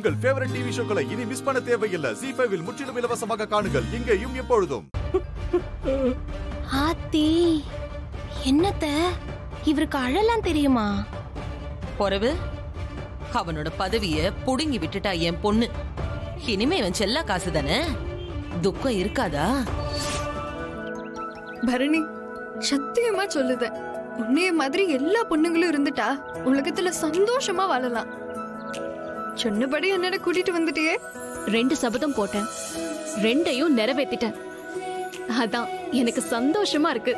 உங்கள் favourite TV ஷோக்களை இனி miss பண்ண தேவையில்லை ஜி ஃபைவில் முற்றிலும் இலவசமாக காணுங்கள் இங்கேயும் எப்பொழுதும் ஆத்தி என்னத்த இவருக்கு அழலாம் தெரியுமா பொறவு அவனோட பதவிய புடுங்கி விட்டுட்டா என் பொண்ணு இனிமே இவன் செல்லா காசு தானே துக்கம் இருக்காதா பரணி சத்தியமா சொல்லுதேன் உன்னைய மாதிரி எல்லா பொண்ணுங்களும் இருந்துட்டா உலகத்துல சந்தோஷமா வாழலாம் சொன்னபடி என்னோட கூட்டிட்டு வந்துட்டியே ரெண்டு சபதம் போட்டேன் ரெண்டையும் நிறைவேத்திட்டேன் அதான் எனக்கு சந்தோஷமா இருக்கு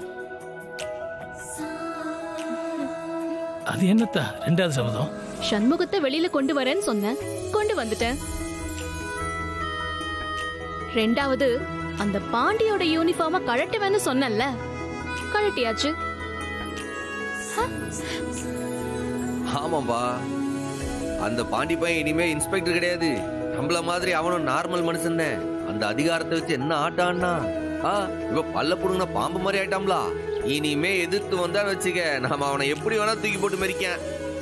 அது என்னத்தா ரெண்டாவது சபதம் சண்முகத்தை வெளியில கொண்டு வரேன்னு சொன்னேன் கொண்டு வந்துட்டேன் ரெண்டாவது அந்த பாண்டியோட யூனிஃபார்ம கழட்டுவேன்னு சொன்னேன்ல கழட்டியாச்சு ஆமாம்பா அந்த பாண்டி பையன் இனிமே இன்ஸ்பெக்டர் கிடையாது நம்மள மாதிரி அவனும் நார்மல் மனுஷன் அந்த அதிகாரத்தை வச்சு என்ன ஆட்டான்னா ஆ இப்ப பல்ல புடுங்கின பாம்பு மாதிரி ஆயிட்டாம்லா இனிமே எதிர்த்து வந்தான்னு வச்சுக்க நாம அவனை எப்படி வேணா தூக்கி போட்டு மறிக்கேன்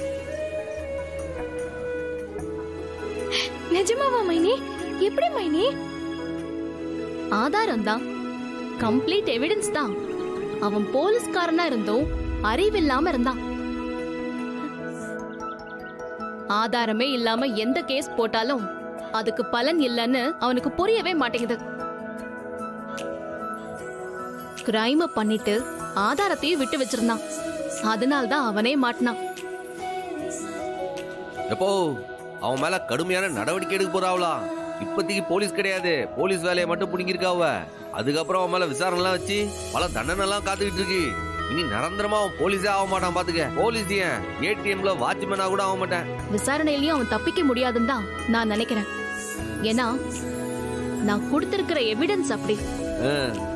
நிஜமாவா மைனி எப்படி மைனி ஆதாரம் தான் கம்ப்ளீட் எவிடன்ஸ் தான் அவன் போலீஸ்காரனா இருந்தும் அறிவில்லாம இருந்தான் ஆதாரமே இல்லாம எந்த கேஸ் போட்டாலும் அதுக்கு பலன் இல்லைன்னு அவனுக்கு புரியவே மாட்டேங்குது கிரைம பண்ணிட்டு ஆதாரத்தையும் விட்டு வச்சிருந்தான் அதனால தான் அவனே மாட்டினான் எப்போ அவன் மேல கடுமையான நடவடிக்கை எடுக்க போறாவளா இப்போதைக்கு போலீஸ் கிடையாது போலீஸ் வேலையை மட்டும் புடுங்கிருக்காவ அதுக்கப்புறம் அவன் மேல விசாரணை எல்லாம் வச்சு பல தண்டனை எல்லாம் காத்துக்கிட்டு இருக்கு இனி நிரந்தரமா அவன் போலீஸே ஆக மாட்டான் பாத்துக்க போலீஸ் ஏன் ஏடிஎம்ல வாட்ச்மேனா கூட ஆக மாட்டேன் விசாரணையிலயும் அவன் தப்பிக்க முடியாதுன்னு தான் நான் நினைக்கிறேன் ஏன்னா நான் கொடுத்திருக்கிற எவிடன்ஸ் அப்படி ஆ,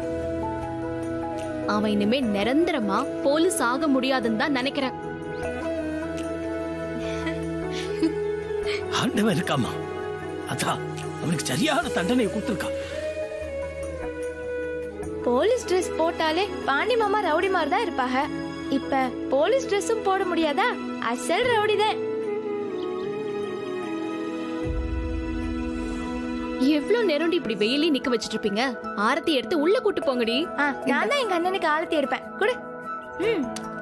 அவன் இனிமே நிரந்தரமா போலீஸ் ஆக முடியாதுன்னு தான் நினைக்கிறேன் ஆண்டவன் இருக்காமா அதான் அவனுக்கு சரியான தண்டனை கொடுத்துருக்கா போலீஸ் ட்ரெஸ் போட்டாலே பாண்டி மாமா ரவுடி மாதிரி தான் இருப்பாங்க இப்ப போலீஸ் ட்ரெஸ்ஸும் போட முடியாதா அசல் ரவுடி தான் எவ்வளவு நேரம் இப்படி வெயிலே நிக்க வச்சிட்டு இருப்பீங்க ஆரத்தி எடுத்து உள்ள கூட்டு போங்கடி ஆ, நான் தான் எங்க அண்ணனுக்கு ஆழத்தி எடுப்பேன் குடு ம்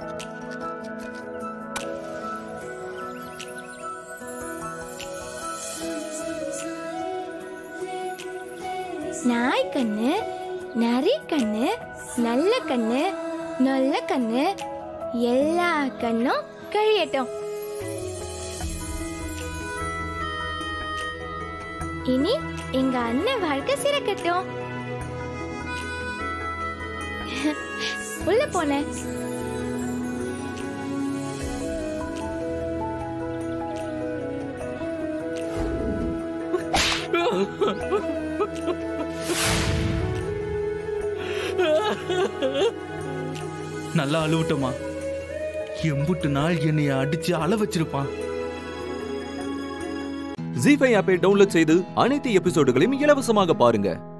நாய் கண்ணு நரி கண்ணு நல்ல கண்ணு நல்ல கண்ணு எல்லா கண்ணும் கழியட்டும் இனி எங்க அண்ணன் வாழ்க்கை சிறக்கட்டும் உள்ள போனேன் நல்லா அழுவட்டமா எம்புட்டு நாள் என்னைய அடிச்சு அழ வச்சிருப்பான் ஜி ஃபைவ் ஆப்பை டவுன்லோட் செய்து அனைத்து எபிசோடுகளையும் இலவசமாக பாருங்க